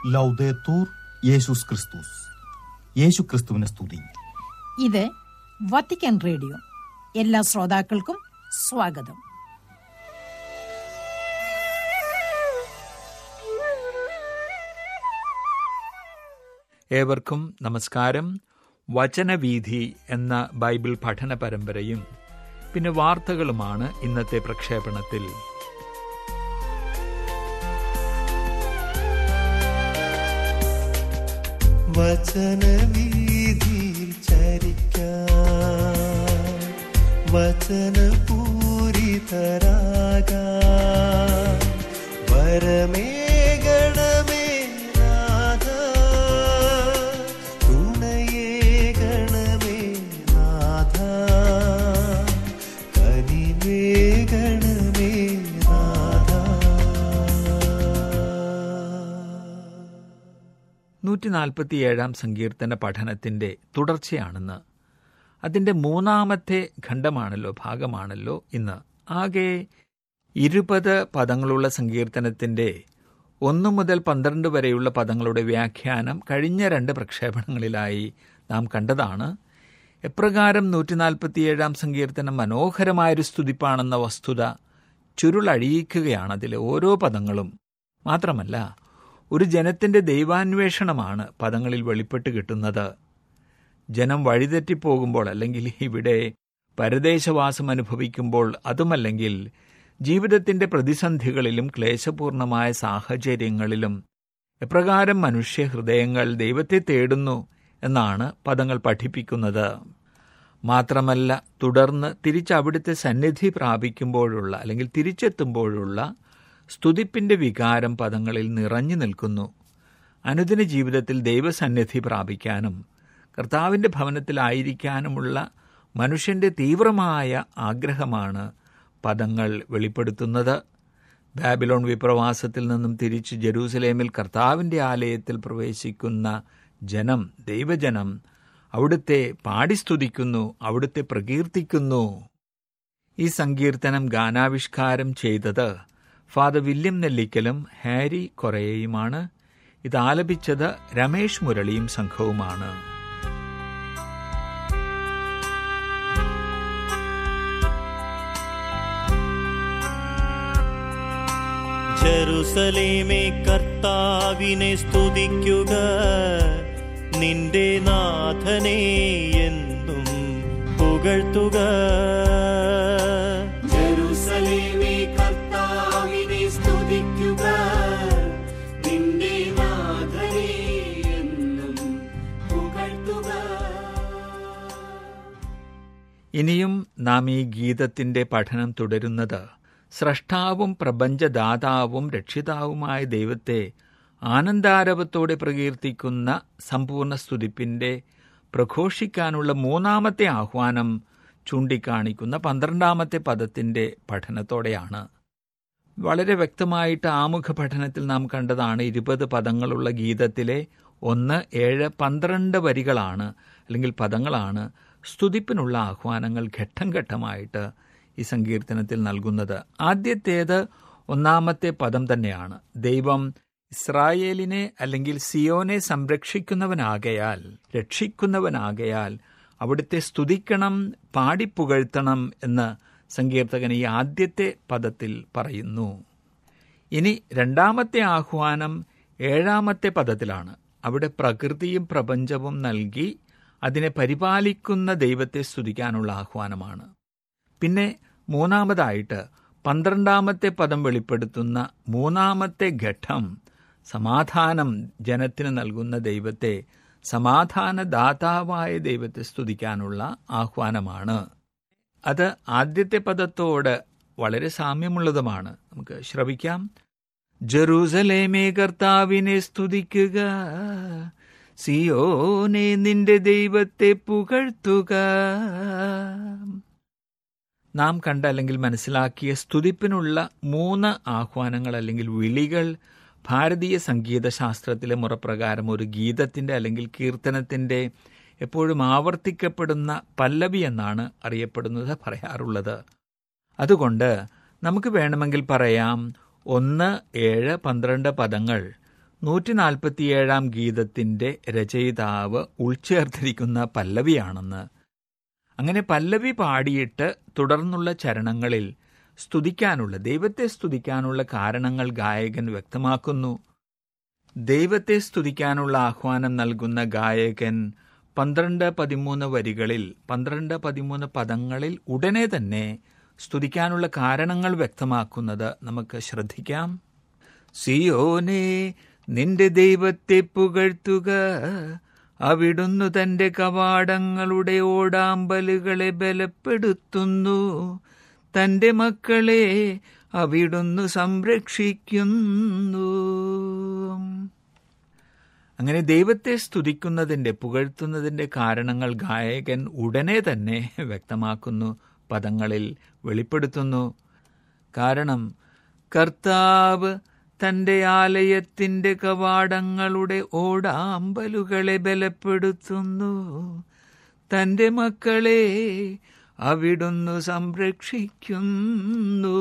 ലൗദേത്തൂർ യേശുസ് ക്രിസ്തുസ് യേശു ക്രിസ്തുവിനെ സ്തുതി ഇത് വത്തിക്കാൻ റേഡിയോ എല്ലാ ശ്രോതാക്കൾക്കും സ്വാഗതം ഏവർക്കും നമസ്കാരം വചനവീഥി എന്ന ബൈബിൾ പഠന പരമ്പരയും പിന്നെ വാർത്തകളുമാണ് ഇന്നത്തെ പ്രക്ഷേപണത്തിൽ വചനവീതിയിൽ ചരിക്കാൻ വചനപൂരിതരാകാൻ വരമേകണമേ നാഥ തുണയേകണമേ നാഥ കനിവേകണമേ നാഥ നൂറ്റി നാൽപ്പത്തിയേഴാം സങ്കീർത്തന പഠനത്തിന്റെ തുടർച്ചയാണെന്ന് അതിന്റെ മൂന്നാമത്തെ ഖണ്ഡമാണല്ലോ ഭാഗമാണല്ലോ ഇന്ന് ആകെ ഇരുപത് പദങ്ങളുള്ള സങ്കീർത്തനത്തിന്റെ ഒന്നു മുതൽ പന്ത്രണ്ട് വരെയുള്ള പദങ്ങളുടെ വ്യാഖ്യാനം കഴിഞ്ഞ രണ്ട് പ്രക്ഷേപണങ്ങളിലായി നാം കണ്ടതാണ് എപ്രകാരം നൂറ്റി നാൽപ്പത്തിയേഴാം സങ്കീർത്തനം മനോഹരമായൊരു സ്തുതിപ്പാണെന്ന വസ്തുത ചുരുളഴിയിക്കുകയാണ് അതിലെ ഓരോ പദങ്ങളും മാത്രമല്ല ഒരു ജനത്തിന്റെ ദൈവാന്വേഷണമാണ് പദങ്ങളിൽ വെളിപ്പെട്ട് കിട്ടുന്നത് ജനം വഴിതെറ്റിപ്പോകുമ്പോൾ അല്ലെങ്കിൽ ഇവിടെ പരദേശവാസം അനുഭവിക്കുമ്പോൾ അതുമല്ലെങ്കിൽ ജീവിതത്തിന്റെ പ്രതിസന്ധികളിലും ക്ലേശപൂർണമായ സാഹചര്യങ്ങളിലും എപ്രകാരം മനുഷ്യഹൃദയങ്ങൾ ദൈവത്തെ തേടുന്നു എന്നാണ് പദങ്ങൾ പഠിപ്പിക്കുന്നത് മാത്രമല്ല തുടർന്ന് തിരിച്ച് അവിടുത്തെ സന്നിധി പ്രാപിക്കുമ്പോഴുള്ള അല്ലെങ്കിൽ തിരിച്ചെത്തുമ്പോഴുള്ള സ്തുതിപ്പിന്റെ വികാരം പദങ്ങളിൽ നിറഞ്ഞു നിൽക്കുന്നു അനുദിന ജീവിതത്തിൽ ദൈവസന്നിധി പ്രാപിക്കാനും കർത്താവിന്റെ ഭവനത്തിലായിരിക്കാനുമുള്ള മനുഷ്യന്റെ തീവ്രമായ ആഗ്രഹമാണ് പദങ്ങൾ വെളിപ്പെടുത്തുന്നത് ബാബിലോൺ വിപ്രവാസത്തിൽ നിന്നും തിരിച്ച് ജെറൂസലേമിൽ കർത്താവിന്റെ ആലയത്തിൽ പ്രവേശിക്കുന്ന ജനം ദൈവജനം അവിടുത്തെ പാടിസ്തുതിക്കുന്നു അവിടുത്തെ പ്രകീർത്തിക്കുന്നു ഈ സങ്കീർത്തനം ഗാനാവിഷ്കാരം ചെയ്തത് ഫാദർ വില്യം നെല്ലിക്കലും ഹാരി കൊറയയുമാണ് ഇത് ആലപിച്ചത് രമേഷ് മുരളിയും സംഘവുമാണ് ജെറുസലേമേ കർത്താവിനെ സ്തുതിക്കുക നിന്റെ നാഥനെ എന്നും പുകഴ്ത്തുക ജെറുസലേമേ കർത്താവിനെ സ്തുതിക്കുക നിന്റെ നാഥനെ എന്നും പുകഴ്ത്തുക ഇനിയും നാം ഈ ഗീതത്തിന്റെ പഠനം തുടരുന്നത് സ്രഷ്ടാവും പ്രപഞ്ചദാതാവും രക്ഷിതാവുമായ ദൈവത്തെ ആനന്ദാരവത്തോടെ പ്രകീർത്തിക്കുന്ന സമ്പൂർണ്ണ സ്തുതിപ്പിന്റെ പ്രഘോഷിക്കാനുള്ള മൂന്നാമത്തെ ആഹ്വാനം ചൂണ്ടിക്കാണിക്കുന്ന പന്ത്രണ്ടാമത്തെ പദത്തിന്റെ പഠനത്തോടെയാണ് വളരെ വ്യക്തമായിട്ട് ആമുഖ പഠനത്തിൽ നാം കണ്ടതാണ് ഇരുപത് പദങ്ങളുള്ള ഗീതത്തിലെ ഒന്ന് ഏഴ് പന്ത്രണ്ട് വരികളാണ് അല്ലെങ്കിൽ പദങ്ങളാണ് സ്തുതിപ്പിനുള്ള ആഹ്വാനങ്ങൾ ഘട്ടം ഘട്ടമായിട്ട് ഈ സങ്കീർത്തനത്തിൽ നൽകുന്നത് ആദ്യത്തേത് ഒന്നാമത്തെ പദം തന്നെയാണ് ദൈവം ഇസ്രായേലിനെ അല്ലെങ്കിൽ സിയോനെ സംരക്ഷിക്കുന്നവനാകയാൽ രക്ഷിക്കുന്നവനാകയാൽ അവിടുത്തെ സ്തുതിക്കണം പാടിപ്പുകഴ്ത്തണം എന്ന് സങ്കീർത്തകൻ ഈ ആദ്യത്തെ പദത്തിൽ പറയുന്നു ഇനി രണ്ടാമത്തെ ആഹ്വാനം ഏഴാമത്തെ പദത്തിലാണ് അവിടെ പ്രകൃതിയും പ്രപഞ്ചവും നൽകി അതിനെ പരിപാലിക്കുന്ന ദൈവത്തെ സ്തുതിക്കാനുള്ള ആഹ്വാനമാണ് പിന്നെ മൂന്നാമതായിട്ട് പന്ത്രണ്ടാമത്തെ പദം വെളിപ്പെടുത്തുന്ന മൂന്നാമത്തെ ഘട്ടം സമാധാനം ജനത്തിന് നൽകുന്ന ദൈവത്തെ സമാധാനദാതാവായ ദൈവത്തെ സ്തുതിക്കാനുള്ള ആഹ്വാനമാണ് അത് ആദ്യത്തെ പദത്തോട് വളരെ സാമ്യമുള്ളതുമാണ് നമുക്ക് ശ്രവിക്കാം ജെറൂസലേമേ കർത്താവിനെ സ്തുതിക്കുക സിയോനെ നിന്റെ ദൈവത്തെ പുകഴ്ത്തുക നാം കണ്ട അല്ലെങ്കിൽ മനസ്സിലാക്കിയ സ്തുതിപ്പിനുള്ള മൂന്ന് ആഹ്വാനങ്ങൾ അല്ലെങ്കിൽ വിളികൾ ഭാരതീയ സംഗീത ശാസ്ത്രത്തിലെ മുറപ്രകാരം ഒരു ഗീതത്തിന്റെ അല്ലെങ്കിൽ കീർത്തനത്തിന്റെ എപ്പോഴും ആവർത്തിക്കപ്പെടുന്ന പല്ലവി എന്നാണ് അറിയപ്പെടുന്നത് പറയാറുള്ളത് അതുകൊണ്ട് നമുക്ക് വേണമെങ്കിൽ പറയാം ഒന്ന് ഏഴ് പന്ത്രണ്ട് പദങ്ങൾ നൂറ്റി നാൽപ്പത്തിയേഴാം ഗീതത്തിന്റെ രചയിതാവ് ഉൾച്ചേർത്തിരിക്കുന്ന പല്ലവിയാണെന്ന് അങ്ങനെ പല്ലവി പാടിയിട്ട് തുടർന്നുള്ള ചരണങ്ങളിൽ സ്തുതിക്കാനുള്ള ദൈവത്തെ സ്തുതിക്കാനുള്ള കാരണങ്ങൾ ഗായകൻ വ്യക്തമാക്കുന്നു ദൈവത്തെ സ്തുതിക്കാനുള്ള ആഹ്വാനം നൽകുന്ന ഗായകൻ പന്ത്രണ്ട് പതിമൂന്ന് വരികളിൽ പന്ത്രണ്ട് പതിമൂന്ന് പദങ്ങളിൽ ഉടനെ തന്നെ സ്തുതിക്കാനുള്ള കാരണങ്ങൾ വ്യക്തമാക്കുന്നത് നമുക്ക് ശ്രദ്ധിക്കാം സിയോനെ നിന്റെ ദൈവത്തെ പുകഴ്ത്തുക അവിടുന്നു തന്റെ കവാടങ്ങളുടെ ഓടാമ്പലുകളെ ബലപ്പെടുത്തുന്നു തന്റെ മക്കളെ അവിടുന്നു സംരക്ഷിക്കുന്നു അങ്ങനെ ദൈവത്തെ സ്തുതിക്കുന്നതിന്റെ പുകഴ്ത്തുന്നതിന്റെ കാരണങ്ങൾ ഗായകൻ ഉടനെ തന്നെ വ്യക്തമാക്കുന്നു പദങ്ങളിൽ വെളിപ്പെടുത്തുന്നു കാരണം കർത്താവ് തന്റെ ആലയത്തിന്റെ കവാടങ്ങളുടെ ഓടാമ്പലുകളെ ബലപ്പെടുത്തുന്നു തന്റെ മക്കളെ അവിടുന്നു സംരക്ഷിക്കുന്നു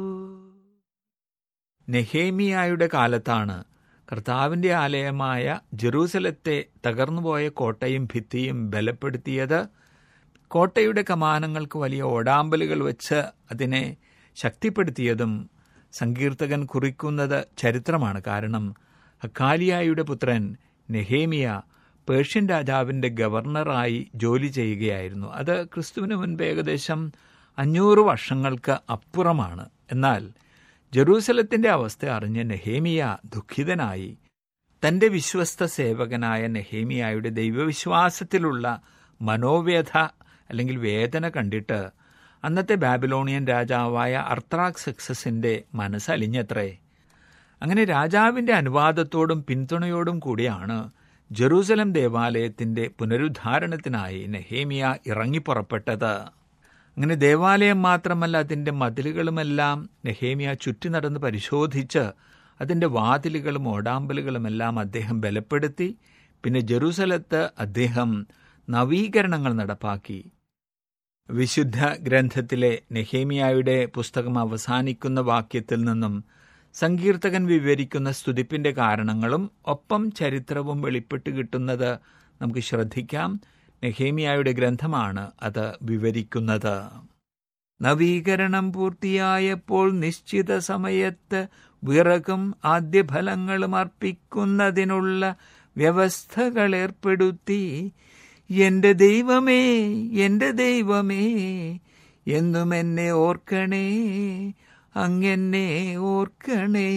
നെഹേമിയായുടെ കാലത്താണ് കർത്താവിന്റെ ആലയമായ ജെറൂസലത്തെ തകർന്നുപോയ കോട്ടയും ഭിത്തിയും ബലപ്പെടുത്തിയത് കോട്ടയുടെ കമാനങ്ങൾക്ക് വലിയ ഓടാമ്പലുകൾ വെച്ച് അതിനെ ശക്തിപ്പെടുത്തിയതും സങ്കീർത്തകൻ കുറിക്കുന്നത് ചരിത്രമാണ് കാരണം ഹക്കാലിയായുടെ പുത്രൻ നെഹേമിയ പേർഷ്യൻ രാജാവിന്റെ ഗവർണറായി ജോലി ചെയ്യുകയായിരുന്നു അത് ക്രിസ്തുവിന് മുൻപ് ഏകദേശം അഞ്ഞൂറ് വർഷങ്ങൾക്ക് അപ്പുറമാണ് എന്നാൽ ജെറൂസലത്തിന്റെ അവസ്ഥ അറിഞ്ഞ നെഹേമിയ ദുഃഖിതനായി തന്റെ വിശ്വസ്ത സേവകനായ നെഹേമിയായുടെ ദൈവവിശ്വാസത്തിലുള്ള മനോവേദ അല്ലെങ്കിൽ വേദന കണ്ടിട്ട് അന്നത്തെ ബാബിലോണിയൻ രാജാവായ അർത്രാക്സക്സസിന്റെ മനസ്സലിഞ്ഞത്രേ അങ്ങനെ രാജാവിന്റെ അനുവാദത്തോടും പിന്തുണയോടും കൂടിയാണ് ജെറൂസലം ദേവാലയത്തിന്റെ പുനരുദ്ധാരണത്തിനായി നെഹേമിയ ഇറങ്ങിപ്പുറപ്പെട്ടത് അങ്ങനെ ദേവാലയം മാത്രമല്ല അതിൻ്റെ മതിലുകളുമെല്ലാം നെഹേമിയ ചുറ്റി നടന്ന് പരിശോധിച്ച് അതിൻ്റെ വാതിലുകളും ഓടാമ്പലുകളുമെല്ലാം അദ്ദേഹം ബലപ്പെടുത്തി പിന്നെ ജെറൂസലത്ത് അദ്ദേഹം നവീകരണങ്ങൾ നടപ്പാക്കി വിശുദ്ധ ഗ്രന്ഥത്തിലെ നെഹേമിയായുടെ പുസ്തകം അവസാനിക്കുന്ന വാക്യത്തിൽ നിന്നും സങ്കീർത്തകൻ വിവരിക്കുന്ന സ്തുതിപ്പിന്റെ കാരണങ്ങളും ഒപ്പം ചരിത്രവും വെളിപ്പെട്ട് കിട്ടുന്നത് നമുക്ക് ശ്രദ്ധിക്കാം നെഹേമിയായുടെ ഗ്രന്ഥമാണ് അത് വിവരിക്കുന്നത് നവീകരണം പൂർത്തിയായപ്പോൾ നിശ്ചിത സമയത്ത് വിറകും ആദ്യഫലങ്ങളും അർപ്പിക്കുന്നതിനുള്ള വ്യവസ്ഥകൾ ഏർപ്പെടുത്തി എന്റെ ദൈവമേ എന്റെ ദൈവമേ എന്നും എന്നെ ഓർക്കണേ അങ്ങെന്നെ ഓർക്കണേ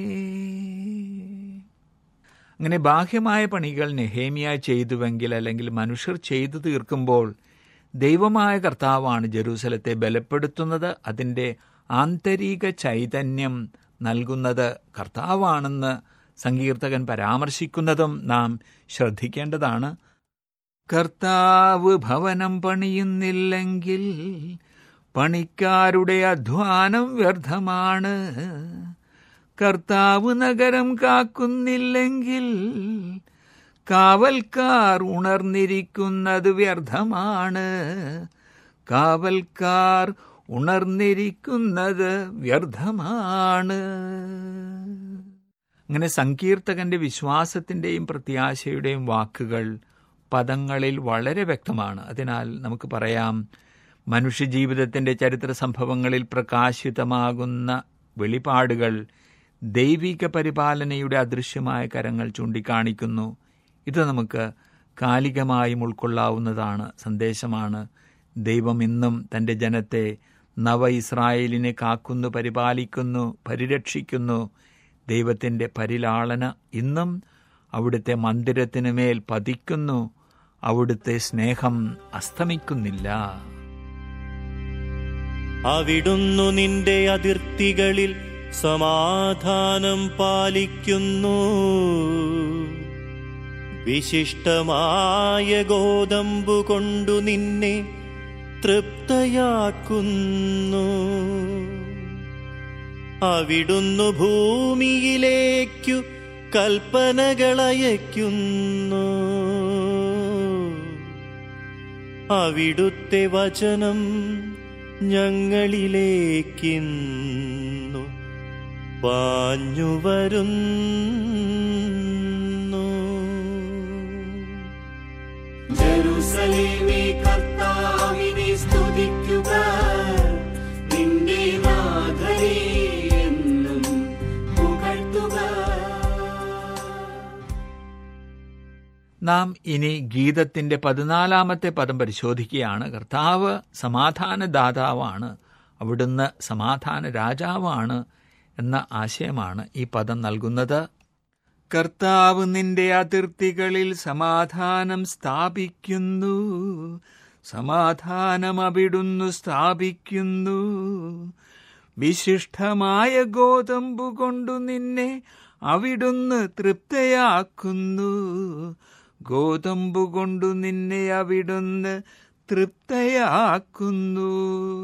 അങ്ങനെ ബാഹ്യമായ പണികൾ നെഹേമിയ ചെയ്തുവെങ്കിൽ അല്ലെങ്കിൽ മനുഷ്യർ ചെയ്തു തീർക്കുമ്പോൾ ദൈവമായ കർത്താവാണ് ജെറൂസലത്തെ ബലപ്പെടുത്തുന്നത് അതിൻ്റെ ആന്തരിക ചൈതന്യം നൽകുന്നത് കർത്താവാണെന്ന് സങ്കീർത്തകൻ പരാമർശിക്കുന്നതും നാം ശ്രദ്ധിക്കേണ്ടതാണ് കർത്താവ് ഭവനം പണിയുന്നില്ലെങ്കിൽ പണിക്കാരുടെ അധ്വാനം വ്യർത്ഥമാണ് കർത്താവ് നഗരം കാക്കുന്നില്ലെങ്കിൽ കാവൽക്കാർ ഉണർന്നിരിക്കുന്നത് വ്യർത്ഥമാണ് കാവൽക്കാർ ഉണർന്നിരിക്കുന്നത് വ്യർത്ഥമാണ് അങ്ങനെ സങ്കീർത്തകന്റെ വിശ്വാസത്തിന്റെയും പ്രത്യാശയുടെയും വാക്കുകൾ പദങ്ങളിൽ വളരെ വ്യക്തമാണ് അതിനാൽ നമുക്ക് പറയാം മനുഷ്യജീവിതത്തിന്റെ ചരിത്ര സംഭവങ്ങളിൽ പ്രകാശിതമാകുന്ന വെളിപാടുകൾ ദൈവിക പരിപാലനയുടെ അദൃശ്യമായ കരങ്ങൾ ചൂണ്ടിക്കാണിക്കുന്നു ഇത് നമുക്ക് കാലികമായും ഉൾക്കൊള്ളാവുന്നതാണ് സന്ദേശമാണ് ദൈവം ഇന്നും തൻ്റെ ജനത്തെ നവ ഇസ്രായേലിനെ കാക്കുന്നു പരിപാലിക്കുന്നു പരിരക്ഷിക്കുന്നു ദൈവത്തിൻ്റെ പരിലാളന ഇന്നും അവിടുത്തെ മന്ദിരത്തിനു മേൽ പതിക്കുന്നു അവിടുത്തെ സ്നേഹം അസ്തമിക്കുന്നില്ല അവിടുന്നു നിന്റെ അതിർത്തികളിൽ സമാധാനം പാലിക്കുന്നു വിശിഷ്ടമായ ഗോതമ്പു കൊണ്ടു നിന്നെ തൃപ്തയാക്കുന്നു അവിടുന്നു ഭൂമിയിലേക്കു കൽപ്പനകളയക്കുന്നു അവിടുത്തെ വചനം ഞങ്ങളിലേക്കിന്നു പാഞ്ഞു വരുന്നു ജെറുസലേമേ കർത്താവിനെ സ്തുതിക്കുക നിന്റെ നാഥനെ എന്നും പുകഴ്ത്തുക നാം ഇനി ഗീതത്തിന്റെ പതിനാലാമത്തെ പദം പരിശോധിക്കുകയാണ് കർത്താവ് സമാധാനദാതാവാണ് അവിടുന്ന് സമാധാന രാജാവാണ് എന്ന ആശയമാണ് ഈ പദം നൽകുന്നത് കർത്താവ് നിന്റെ അതിർത്തികളിൽ സമാധാനം സ്ഥാപിക്കുന്നു സമാധാനം അവിടുന്നു സ്ഥാപിക്കുന്നു വിശിഷ്ടമായ ഗോതമ്പു കൊണ്ടു നിന്നെ അവിടുന്ന് തൃപ്തയാക്കുന്നു ഗോതമ്പു കൊണ്ടു നിന്നെ അവിടുന്ന് തൃപ്തയാക്കുന്നു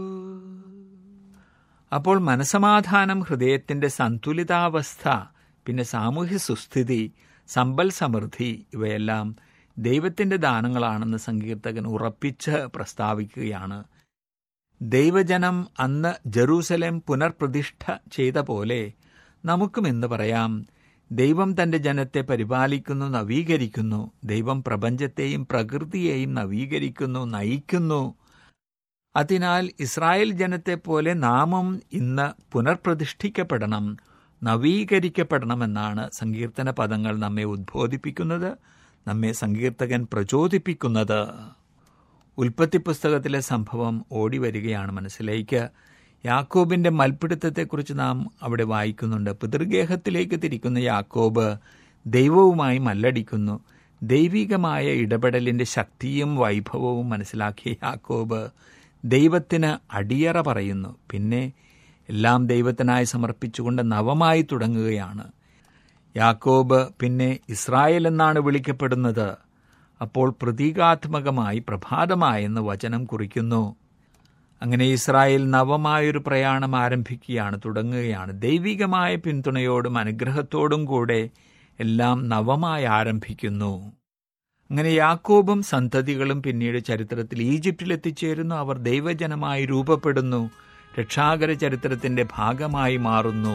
അപ്പോൾ മനസമാധാനം ഹൃദയത്തിന്റെ സന്തുലിതാവസ്ഥ പിന്നെ സാമൂഹ്യ സുസ്ഥിതി സമ്പൽ സമൃദ്ധി ഇവയെല്ലാം ദൈവത്തിന്റെ ദാനങ്ങളാണെന്ന് സങ്കീർത്തകൻ ഉറപ്പിച്ച് പ്രസ്താവിക്കുകയാണ് ദൈവജനം അന്ന് ജെറൂസലേം പുനർപ്രതിഷ്ഠ ചെയ്ത പോലെ നമുക്കും എന്ന് പറയാം ദൈവം തന്റെ ജനത്തെ പരിപാലിക്കുന്നു നവീകരിക്കുന്നു ദൈവം പ്രപഞ്ചത്തെയും പ്രകൃതിയെയും നവീകരിക്കുന്നു നയിക്കുന്നു അതിനാൽ ഇസ്രായേൽ ജനത്തെ പോലെ നാമം ഇന്ന് പുനർപ്രതിഷ്ഠിക്കപ്പെടണം നവീകരിക്കപ്പെടണമെന്നാണ് സങ്കീർത്തന പദങ്ങൾ നമ്മെ ഉദ്ബോധിപ്പിക്കുന്നത് നമ്മെ സങ്കീർത്തകൻ പ്രചോദിപ്പിക്കുന്നത് ഉൽപ്പത്തി പുസ്തകത്തിലെ സംഭവം ഓടി വരികയാണ് മനസ്സിലേക്ക് യാക്കോബിന്റെ മൽപ്പിടുത്തത്തെക്കുറിച്ച് നാം അവിടെ വായിക്കുന്നുണ്ട് പിതൃഗേഹത്തിലേക്ക് തിരിക്കുന്ന യാക്കോബ് ദൈവവുമായി മല്ലടിക്കുന്നു ദൈവികമായ ഇടപെടലിന്റെ ശക്തിയും വൈഭവവും മനസ്സിലാക്കിയ യാക്കോബ് ദൈവത്തിന് അടിയറ പറയുന്നു പിന്നെ എല്ലാം ദൈവത്തിനായി സമർപ്പിച്ചുകൊണ്ട് നവമായി തുടങ്ങുകയാണ് യാക്കോബ് പിന്നെ ഇസ്രായേൽ എന്നാണ് വിളിക്കപ്പെടുന്നത് അപ്പോൾ പ്രതീകാത്മകമായി പ്രഭാതമായെന്ന് വചനം കുറിക്കുന്നു അങ്ങനെ ഇസ്രായേൽ നവമായൊരു പ്രയാണം ആരംഭിക്കുകയാണ് തുടങ്ങുകയാണ് ദൈവികമായ പിന്തുണയോടും അനുഗ്രഹത്തോടും കൂടെ എല്ലാം നവമായി ആരംഭിക്കുന്നു അങ്ങനെ യാക്കോബും സന്തതികളും പിന്നീട് ചരിത്രത്തിൽ ഈജിപ്തിൽ എത്തിച്ചേരുന്നു അവർ ദൈവജനമായി രൂപപ്പെടുന്നു രക്ഷാകര ചരിത്രത്തിന്റെ ഭാഗമായി മാറുന്നു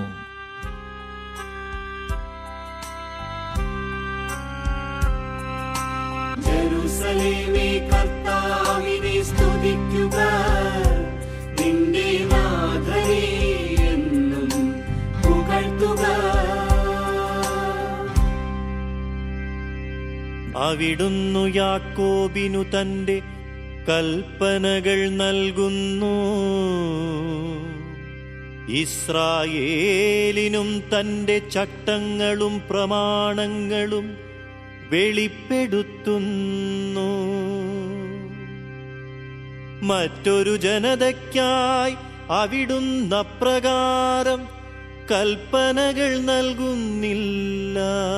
ജെറുസലേമേ കർത്താവിനെ സ്തുതിക്കുക നിന്റെ നാഥനെ എന്നും പുകഴ്ത്തുക അവിടുന്നു യാക്കോബിനു തന്റെ കൽപ്പനകൾ നൽകുന്നു ഇസ്രായേലിനും തന്റെ ചട്ടങ്ങളും പ്രമാണങ്ങളും വെളിപ്പെടുത്തുന്നു മറ്റൊരു ജനതയ്ക്കായി അവിടുന്ന പ്രകാരം കൽപ്പനകൾ നൽകുന്നില്ല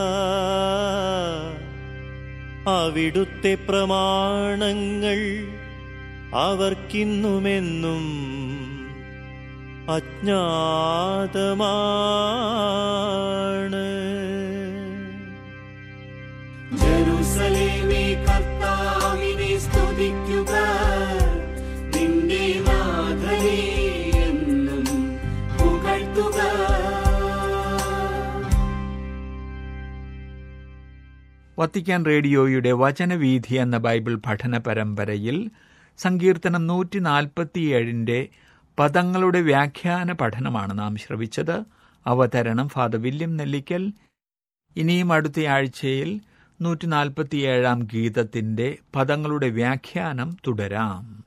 അവിടുത്തെ പ്രമാണങ്ങൾ അവർക്കിന്നുമെന്നും അജ്ഞാതമാണ് ജെറുസലേമേ കർത്താവിനെ സ്തുതിക്കുക നിന്റെ നാഥനെ എന്നും പുകഴ്ത്തുക വത്തിക്കാൻ റേഡിയോയുടെ വചനവീഥി എന്ന ബൈബിൾ പഠന പരമ്പരയിൽ സങ്കീർത്തനം നൂറ്റി നാൽപ്പത്തിയേഴിൻ്റെ പദങ്ങളുടെ വ്യാഖ്യാന പഠനമാണ് നാം ശ്രവിച്ചത് അവതരണം ഫാദർ വില്യം നെല്ലിക്കൽ ഇനിയും അടുത്ത ആഴ്ചയിൽ നൂറ്റി നാൽപ്പത്തിയേഴാം ഗീതത്തിൻ്റെ പദങ്ങളുടെ വ്യാഖ്യാനം തുടരാം